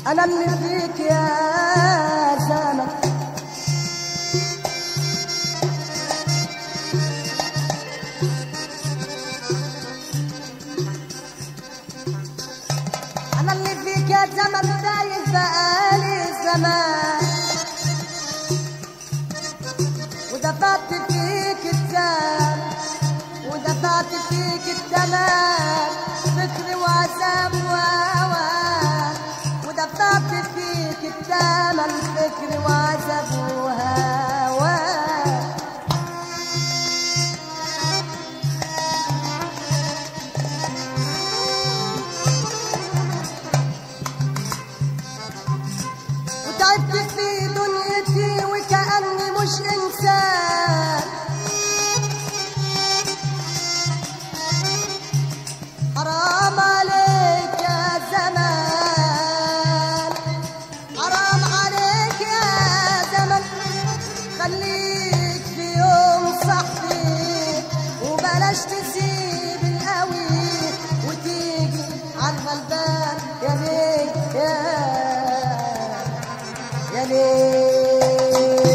انا اللي فيك يا زمن انا اللي فيك يا زمن دايم بقالي زمان ودفعت فيك الدم ودفعت فيك الدمار فكر وعذاب وهوى ودفعت فيك الدم فكر وعذاب وهوى وتعبت في دنيتي وكأني مش إنسان حرام عليك يا زمان حرام عليك يا زمن خليك في يوم صحي وبلاش تسيب القوي وتيجي عالغلبان يا ليل يا يا ليل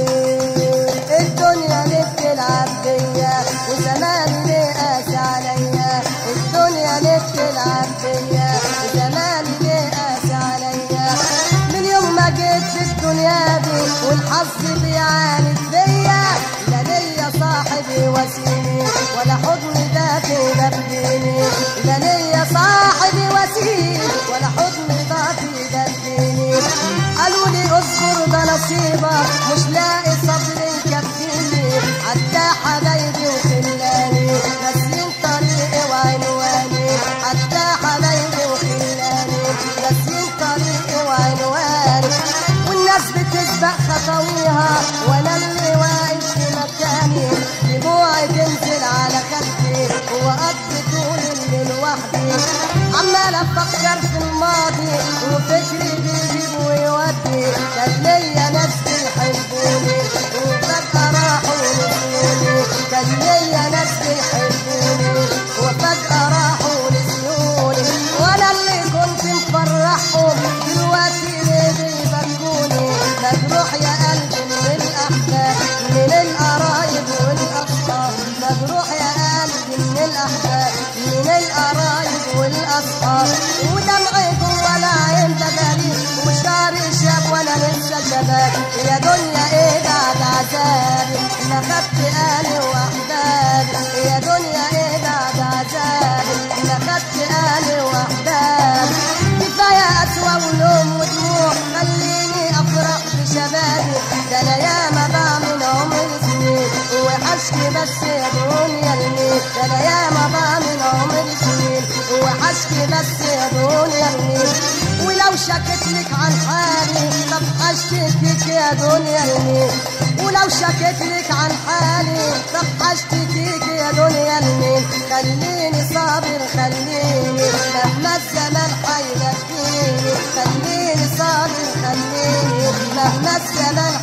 الدنيا ليه بتلعب بيا وزماني ليه قاسي عليا الدنيا ليه بتلعب بيا وزماني ليه قاسي عليا من يوم ما جيت في الدنيا دي والحظ بيعاند فيا لا ليا صاحبي وسيلي ولا حضن دافي دفيني لا ليا صاحبي وسيلي ولا حضن دافي دفيني قالوا لي اصبر ده نصيبك مش لاقي صبر يكفيني حتى حبايبي وخلاني ناسيين طريقي وعنواني حتى حبايبي وخلاني ناسيين طريقي وعنواني والناس بتسبق خطويها وانا اللي واقف في مكاني دموعي تنزل على خدي واقضي طول الليل وحدي عمال افكر في الماضي وفكري بيجيب ويودي كان ليا ناس بيحبوني وفجأة راحوا نسيوني كان ليا ناس بيحبوني وفجأة راحوا نسيوني وانا اللي كنت مفرحهم دلوقتي ليه بيبكوني مجروح يا قلبي من الاحباب من القرايب والاصحاب مجروح يا قلبي من الاحباب من القرايب والاصحاب ودمعي جوه العين ده غريب وشعري شاب وانا لسه شباب يا دنيا ايه بعد عذابي لا خدت اهلي واحبابي يا دنيا ايه بعد عذابي لا خدت اهلي واحبابي كفايه قسوه ولوم ودموع خليني افرح بشبابي ده انا ياما بعمل عمري سنين وحشني بس يا دنيا الميت ده انا ياما بعمل عمري سنين وحشني بس يا دنيا الميت ولو شكت لك عن حالي طب اشتكيك يا دنيا الميت ولو شكت لك عن حالي طب اشتكيك يا دنيا الميت خليني صابر خليني مهما الزمان حيبكيني خليني صابر خليني مهما الزمان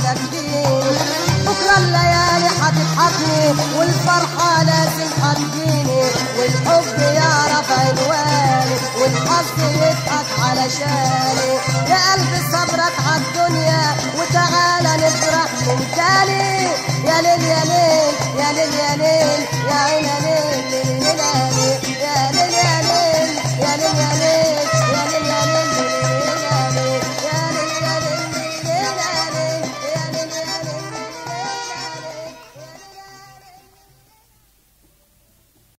حيبكيني بكرة الليالي هتضحكني والفرحة لازم هتجيني والحب يعرف عنواني والحظ يضحك علشاني يا قلبي صبرك عالدنيا وتعالى نفرح من تاني يا ليل يا ليل يا ليل يا ليل يا عين يا ليل